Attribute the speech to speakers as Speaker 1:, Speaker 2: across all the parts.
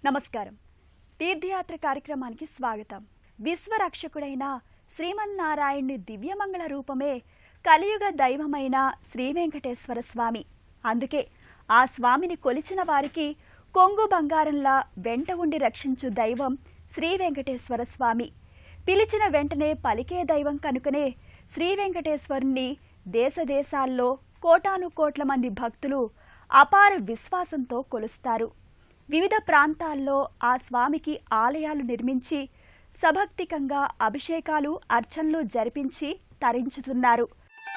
Speaker 1: నమస్కారం తీర్థయాత్ర కార్యక్రమానికి స్వాగతం విశ్వరక్షకుడైన శ్రీమన్నారాయణుని దివ్యమంగళ రూపమే కలియుగ దైవమైన శ్రీ వెంకటేశ్వర స్వామి అందుకే ఆ స్వామిని కొలిచిన వారికి కొంగు బంగారంలా వెంట ఉండి రక్షించు దైవం శ్రీ వెంకటేశ్వర స్వామి పిలిచిన వెంటనే పలికే దైవం కనుకనే శ్రీ వెంకటేశ్వరుణ్ణి దేశ దేశాల్లో కోటాను కోట్ల మంది భక్తులు అపార విశ్వాసంతో కొలుస్తారు వివిధ ప్రాంతాల్లో ఆ స్వామికి ఆలయాలు నిర్మించి సభక్తికంగా అభిషేకాలు అర్చనలు జరిపించి తరించుతున్నారు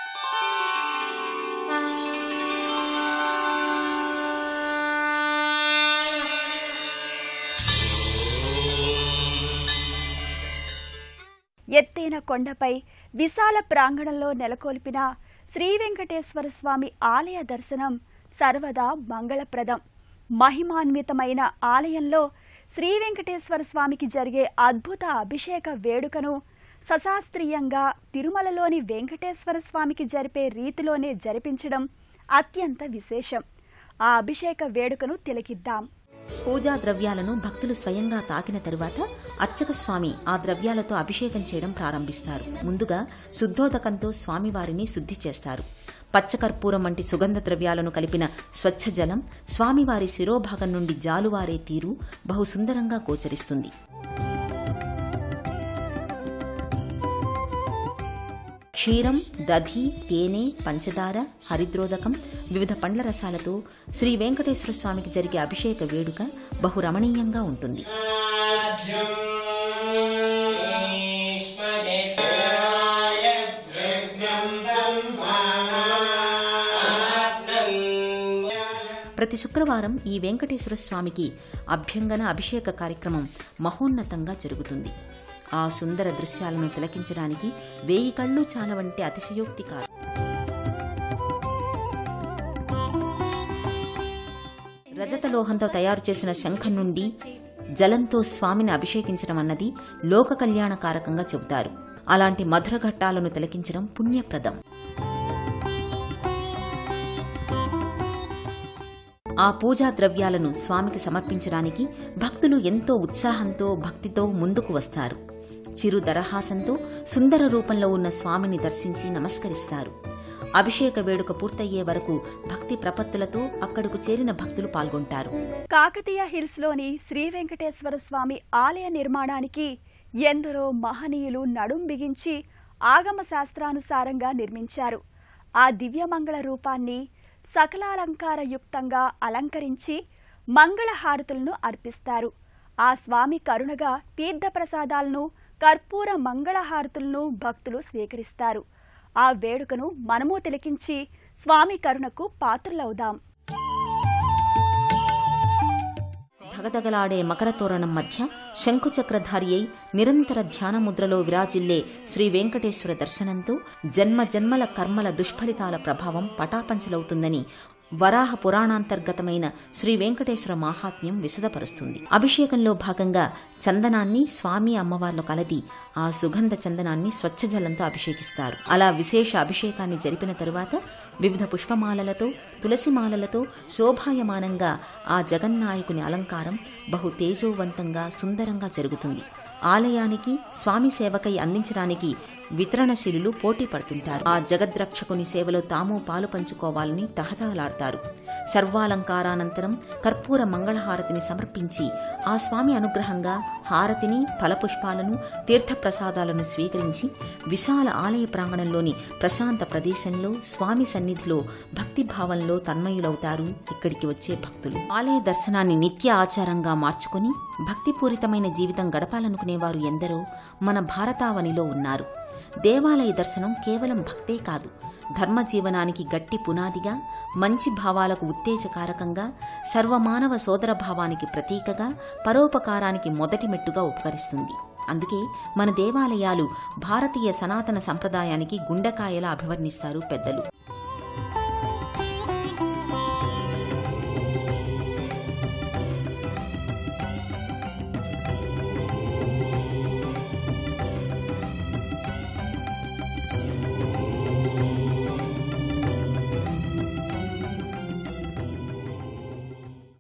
Speaker 1: ఎత్తైన కొండపై విశాల ప్రాంగణంలో నెలకొల్పిన శ్రీ వెంకటేశ్వర స్వామి ఆలయ దర్శనం సర్వదా మంగళప్రదం మహిమాన్వితమైన ఆలయంలో శ్రీ వెంకటేశ్వర స్వామికి జరిగే అద్భుత అభిషేక వేడుకను సశాస్త్రీయంగా తిరుమలలోని వెంకటేశ్వర స్వామికి జరిపే రీతిలోనే జరిపించడం అత్యంత విశేషం ఆ అభిషేక వేడుకను తిలకిద్దాం
Speaker 2: పూజా ద్రవ్యాలను భక్తులు స్వయంగా తాకిన తరువాత అర్చక స్వామి ఆ ద్రవ్యాలతో అభిషేకం చేయడం ప్రారంభిస్తారు ముందుగా శుద్ధోదకంతో స్వామివారిని శుద్ధి చేస్తారు పచ్చకర్పూరం వంటి సుగంధ ద్రవ్యాలను కలిపిన స్వచ్ఛ జలం స్వామివారి శిరోభాగం నుండి జాలువారే తీరు బహు సుందరంగా గోచరిస్తుంది క్షీరం దధి తేనె పంచదార హరిద్రోదకం వివిధ పండ్ల రసాలతో శ్రీ వెంకటేశ్వర స్వామికి జరిగే అభిషేక వేడుక బహు రమణీయంగా ఉంటుంది ప్రతి శుక్రవారం ఈ వెంకటేశ్వర స్వామికి అభ్యంగన అభిషేక కార్యక్రమం మహోన్నతంగా జరుగుతుంది ఆ సుందర దృశ్యాలను తిలకించడానికి వేయి కళ్ళు చాలవంటే అతిశయోక్తి కాదు రజతలోహంతో తయారు చేసిన శంఖం నుండి జలంతో స్వామిని అభిషేకించడం అన్నది లోక కళ్యాణకారకంగా చెబుతారు అలాంటి మధుర ఘట్టాలను తిలకించడం పుణ్యప్రదం ఆ పూజా ద్రవ్యాలను స్వామికి సమర్పించడానికి భక్తులు ఎంతో ఉత్సాహంతో భక్తితో ముందుకు వస్తారు చిరు దరహాసంతో సుందర రూపంలో ఉన్న స్వామిని దర్శించి నమస్కరిస్తారు అభిషేక వేడుక పూర్తయ్యే వరకు భక్తి ప్రపత్తులతో అక్కడకు చేరిన భక్తులు పాల్గొంటారు
Speaker 1: కాకతీయ హిల్స్లోని శ్రీ వెంకటేశ్వర స్వామి ఆలయ నిర్మాణానికి ఎందరో మహనీయులు నడుం బిగించి ఆగమ శాస్త్రానుసారంగా నిర్మించారు ఆ దివ్యమంగళ రూపాన్ని సకలాలంకారయుక్తంగా అలంకరించి మంగళహారతులను అర్పిస్తారు ఆ స్వామి కరుణగా తీర్థప్రసాదాలను కర్పూర మంగళహారతులను భక్తులు స్వీకరిస్తారు ఆ వేడుకను మనము తిలకించి స్వామి కరుణకు పాత్రులవుదాం
Speaker 2: ధగధగలాడే మకర తోరణం మధ్య శంకుచక్రధారి అయి నిరంతర ధ్యాన ముద్రలో విరాజిల్లే శ్రీ వెంకటేశ్వర దర్శనంతో జన్మ జన్మల కర్మల దుష్ఫలితాల ప్రభావం పటాపంచలవుతుందని వరాహ పురాణాంతర్గతమైన శ్రీ వెంకటేశ్వర మాహాత్మ్యం విశదపరుస్తుంది అభిషేకంలో భాగంగా చందనాన్ని స్వామి అమ్మవార్లు కలది ఆ సుగంధ చందనాన్ని స్వచ్ఛ జలంతో అభిషేకిస్తారు అలా విశేష అభిషేకాన్ని జరిపిన తరువాత వివిధ పుష్పమాలలతో తులసిమాలలతో శోభాయమానంగా ఆ జగన్నాయకుని అలంకారం బహు తేజోవంతంగా సుందరంగా జరుగుతుంది ఆలయానికి స్వామి సేవకై అందించడానికి వితరణశీలులు పోటీ పడుతుంటారు ఆ జగద్రక్షకుని సేవలో తాము పాలు పంచుకోవాలని తహతహలాడతారు సర్వాలంకారానంతరం కర్పూర మంగళహారతిని సమర్పించి ఆ స్వామి అనుగ్రహంగా హారతిని ఫలపుష్పాలను తీర్థప్రసాదాలను స్వీకరించి విశాల ఆలయ ప్రాంగణంలోని ప్రశాంత ప్రదేశంలో స్వామి సన్నిధిలో భక్తిభావంలో తన్మయులవుతారు ఇక్కడికి వచ్చే భక్తులు ఆలయ దర్శనాన్ని నిత్య ఆచారంగా మార్చుకుని భక్తిపూరితమైన జీవితం గడపాలనుకునేవారు ఎందరో మన భారతావనిలో ఉన్నారు దేవాలయ దర్శనం కేవలం భక్తే కాదు ధర్మ జీవనానికి గట్టి పునాదిగా మంచి భావాలకు ఉత్తేజకారకంగా సర్వమానవ సోదర భావానికి ప్రతీకగా పరోపకారానికి మొదటి మెట్టుగా ఉపకరిస్తుంది అందుకే మన దేవాలయాలు భారతీయ సనాతన సంప్రదాయానికి గుండెకాయలా అభివర్ణిస్తారు పెద్దలు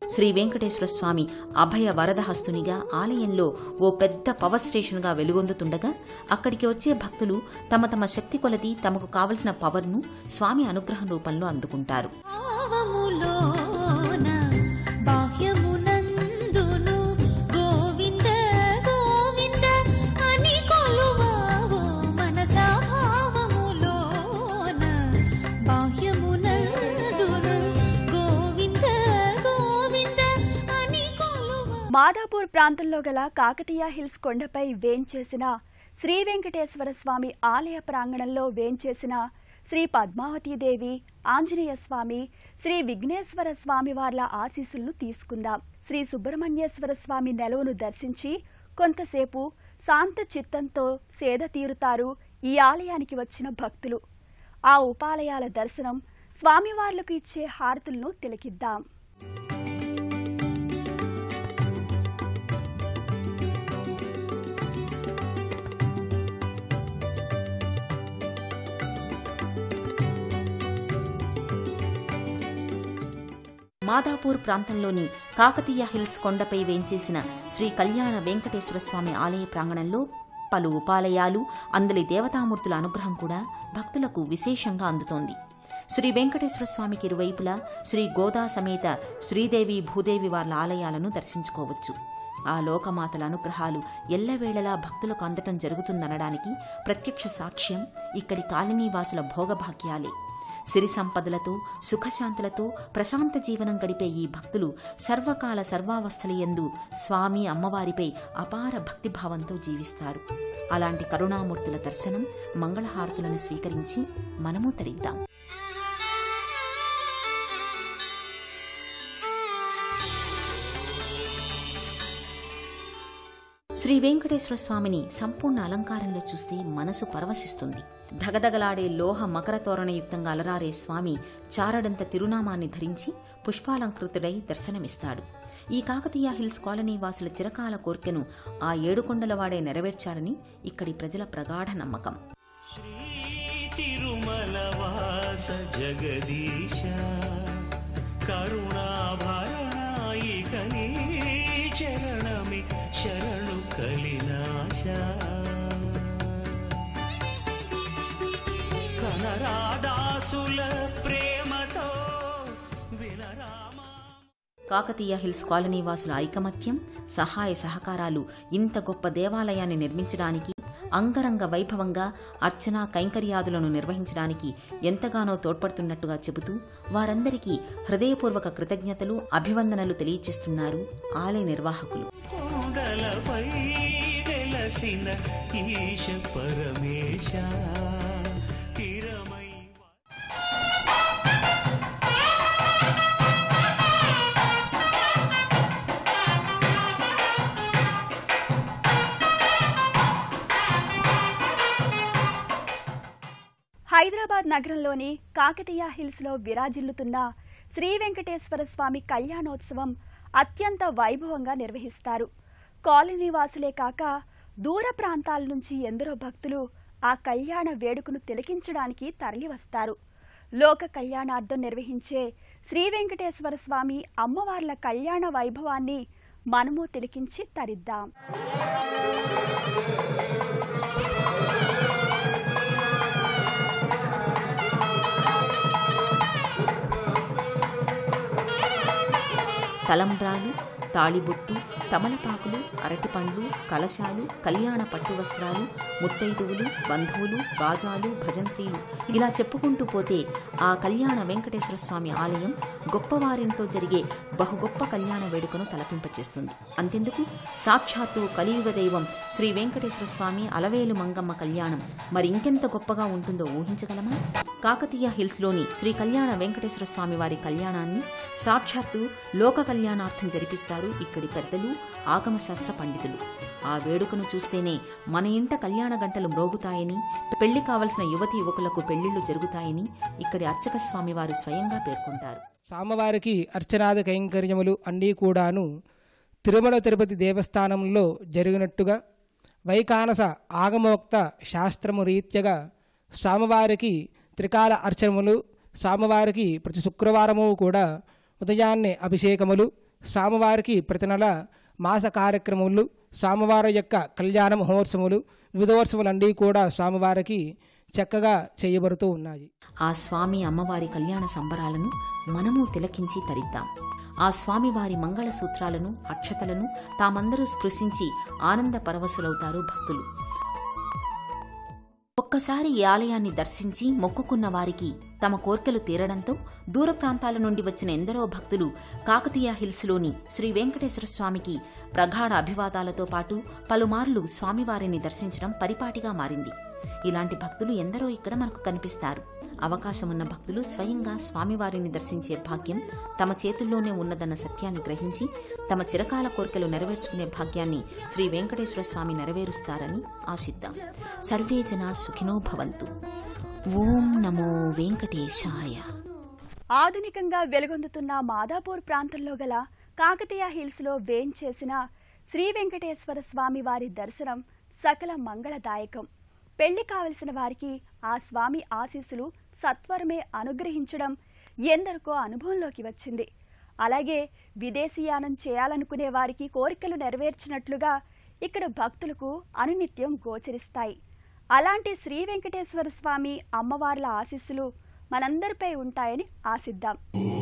Speaker 2: శ్రీ వెంకటేశ్వర స్వామి అభయ వరదహస్తునిగా ఆలయంలో ఓ పెద్ద పవర్ స్టేషన్గా వెలుగొందుతుండగా అక్కడికి వచ్చే భక్తులు తమ తమ శక్తి కొలది తమకు కావలసిన పవర్ను స్వామి అనుగ్రహం రూపంలో అందుకుంటారు
Speaker 3: భావములోన బాహ్యమునందును గోవింద గోవింద అని కొలువావో మనసా భావములోన బాహ్యమునందును గోవింద గోవింద అని కొలువా
Speaker 1: మాదాపూర్ ప్రాంతంలో గల కాకతీయ హిల్స్ కొండపై వేంచేసిన శ్రీ వెంకటేశ్వర స్వామి ఆలయ ప్రాంగణంలో వేంచేసిన శ్రీ పద్మావతీదేవి ఆంజనేయ స్వామి శ్రీ విఘ్నేశ్వర స్వామి వార్ల ఆశీస్సులను తీసుకుందాం శ్రీ సుబ్రహ్మణ్యేశ్వర స్వామి నెలవును దర్శించి కొంతసేపు శాంత చిత్తంతో సేద తీరుతారు ఈ ఆలయానికి వచ్చిన భక్తులు ఆ ఉపాలయాల దర్శనం స్వామివార్లకు ఇచ్చే హారతులను తిలకిద్దాం
Speaker 2: మాదాపూర్ ప్రాంతంలోని కాకతీయ హిల్స్ కొండపై వేంచేసిన శ్రీ కళ్యాణ వెంకటేశ్వర స్వామి ఆలయ ప్రాంగణంలో పలు ఉపాలయాలు అందలి దేవతామూర్తుల అనుగ్రహం కూడా భక్తులకు విశేషంగా అందుతోంది శ్రీ వెంకటేశ్వర స్వామికి ఇరువైపులా శ్రీ గోదా సమేత శ్రీదేవి భూదేవి వార్ల ఆలయాలను దర్శించుకోవచ్చు ఆ లోకమాతల అనుగ్రహాలు ఎల్లవేళలా భక్తులకు అందటం జరుగుతుందనడానికి ప్రత్యక్ష సాక్ష్యం ఇక్కడి కాలనీవాసుల భోగభాగ్యాలే సిరి సంపదలతో సుఖశాంతులతో ప్రశాంత జీవనం గడిపే ఈ భక్తులు సర్వకాల సర్వావస్థలయందు స్వామి అమ్మవారిపై అపార భక్తిభావంతో జీవిస్తారు అలాంటి కరుణామూర్తుల దర్శనం మంగళహారతులను స్వీకరించి మనము తరిద్దాం శ్రీ వెంకటేశ్వర స్వామిని సంపూర్ణ అలంకారంలో చూస్తే మనసు పరవశిస్తుంది ధగధగలాడే లోహ మకర తోరణయుక్తంగా అలరారే స్వామి చారడంత తిరునామాన్ని ధరించి పుష్పాలంకృతుడై దర్శనమిస్తాడు ఈ కాకతీయ హిల్స్ కాలనీ వాసుల చిరకాల కోర్కెను ఆ ఏడుకొండలవాడే నెరవేర్చాలని ఇక్కడి ప్రజల ప్రగాఢ నమ్మకం
Speaker 4: శ్రీ తిరుమలవాస జగదీశ కరుణాభరణాయిక నీ చరణమి శరణు కలినాశ కనరాదాసుల ప్రేమతో వినరామా
Speaker 2: కాకతీయ హిల్స్ కాలనీ వాసుల ఐకమత్యం సహాయ సహకారాలు ఇంత గొప్ప దేవాలయాన్ని నిర్మించడానికి అంగరంగ వైభవంగా అర్చనా కైంకర్యాదులను నిర్వహించడానికి ఎంతగానో తోడ్పడుతున్నట్టుగా చెబుతూ వారందరికీ హృదయపూర్వక కృతజ్ఞతలు అభివందనలు తెలియచేస్తున్నారు ఆలయ నిర్వాహకులు
Speaker 4: కొండలపై వెలసిన ఈశ పరమేశ తిరమై
Speaker 1: హైదరాబాద్ నగరంలోని కాకతీయ హిల్స్ లో విరాజిల్లుతున్న శ్రీ వెంకటేశ్వర స్వామి కళ్యాణోత్సవం అత్యంత వైభవంగా నిర్వహిస్తారు కాలనీ వాసులే కాక దూర ప్రాంతాల నుంచి ఎందరో భక్తులు ఆ కళ్యాణ వేడుకను తిలకించడానికి తరలివస్తారు లోక కళ్యాణార్థం నిర్వహించే శ్రీ వెంకటేశ్వర స్వామి అమ్మవార్ల కళ్యాణ వైభవాన్ని మనము తిలకించి తరిద్దాం
Speaker 2: తలంబ్రాలు తాళిబొట్టు తమలపాకులు అరటిపండ్లు కలశాలు కళ్యాణ పట్టు వస్త్రాలు ముత్తైదువులు బంధువులు బాజాలు భజంత్రీలు ఇలా చెప్పుకుంటూ పోతే ఆ కళ్యాణ వెంకటేశ్వర స్వామి ఆలయం గొప్పవారింట్లో జరిగే బహుగొప్ప కళ్యాణ వేడుకను తలపింపచేస్తుంది అంతెందుకు సాక్షాత్తు కలియుగ దైవం శ్రీ వెంకటేశ్వర స్వామి అలవేలు మంగమ్మ కళ్యాణం మరి ఇంకెంత గొప్పగా ఉంటుందో ఊహించగలమా కాకతీయ హిల్స్లోని శ్రీ కళ్యాణ వెంకటేశ్వర స్వామి వారి కళ్యాణాన్ని సాక్షాత్తు లోక కళ్యాణార్థం జరిపిస్తారు ఇక్కడి పెద్దలు ఆగమశాస్త్ర పండితులు ఆ వేడుకను చూస్తేనే మన ఇంట కళ్యాణ గంటలు మ్రోగుతాయని పెళ్లి కావలసిన యువతి యువకులకు పెళ్లిళ్లు జరుగుతాయని ఇక్కడి అర్చక స్వామి వారు స్వయంగా పేర్కొంటారు
Speaker 5: స్వామివారికి అర్చనాది కైంకర్యములు అన్నీ కూడాను తిరుమల తిరుపతి దేవస్థానంలో జరిగినట్టుగా వైకానస ఆగమోక్త శాస్త్రము రీత్యగా స్వామివారికి త్రికాల అర్చనములు స్వామివారికి ప్రతి శుక్రవారము కూడా ఉదయాన్నే అభిషేకములు స్వామివారికి ప్రతి నెల మాస కార్యక్రమములు స్వామివారి యొక్క కళ్యాణ మహోత్సవములు వివిధోత్సవాలన్నీ కూడా స్వామివారికి చక్కగా చేయబడుతూ ఉన్నాయి
Speaker 2: ఆ స్వామి అమ్మవారి కళ్యాణ సంబరాలను మనము తిలకించి తరిద్దాం ఆ స్వామివారి మంగళ సూత్రాలను అక్షతలను తామందరూ స్పృశించి ఆనంద పరవశులవుతారు భక్తులు ఒక్కసారి ఈ ఆలయాన్ని దర్శించి మొక్కుకున్న వారికి తమ కోర్కెలు తీరడంతో దూర ప్రాంతాల నుండి వచ్చిన ఎందరో భక్తులు కాకతీయ హిల్స్లోని శ్రీ వెంకటేశ్వర స్వామికి ప్రగాఢ అభివాదాలతో పాటు పలుమార్లు స్వామివారిని దర్శించడం పరిపాటిగా మారింది ఇలాంటి భక్తులు ఎందరో ఇక్కడ మనకు కనిపిస్తారు అవకాశమున్న భక్తులు స్వయంగా స్వామివారిని దర్శించే భాగ్యం తమ చేతుల్లోనే ఉన్నదన్న సత్యాన్ని గ్రహించి తమ చిరకాల కోరికలు నెరవేర్చుకునే భాగ్యాన్ని శ్రీ వెంకటేశ్వర స్వామి నెరవేరుస్తారని ఆశిద్దాం సర్వే జనా సుఖినో భవంతు ఓం నమో వెంకటేశాయ
Speaker 1: ఆధునికంగా వెలుగొందుతున్న మాదాపూర్ ప్రాంతంలో గల కాకతీయ హిల్స్లో వేంచేసిన శ్రీ వెంకటేశ్వర స్వామి వారి దర్శనం సకల మంగళదాయకం పెళ్లి కావలసిన వారికి ఆ స్వామి ఆశీస్సులు సత్వరమే అనుగ్రహించడం ఎందరికో అనుభవంలోకి వచ్చింది అలాగే విదేశీయానం చేయాలనుకునే వారికి కోరికలు నెరవేర్చినట్లుగా ఇక్కడ భక్తులకు అనునిత్యం గోచరిస్తాయి అలాంటి శ్రీ వెంకటేశ్వర స్వామి అమ్మవార్ల ఆశీస్సులు మనందరిపై ఉంటాయని ఆశిద్దాం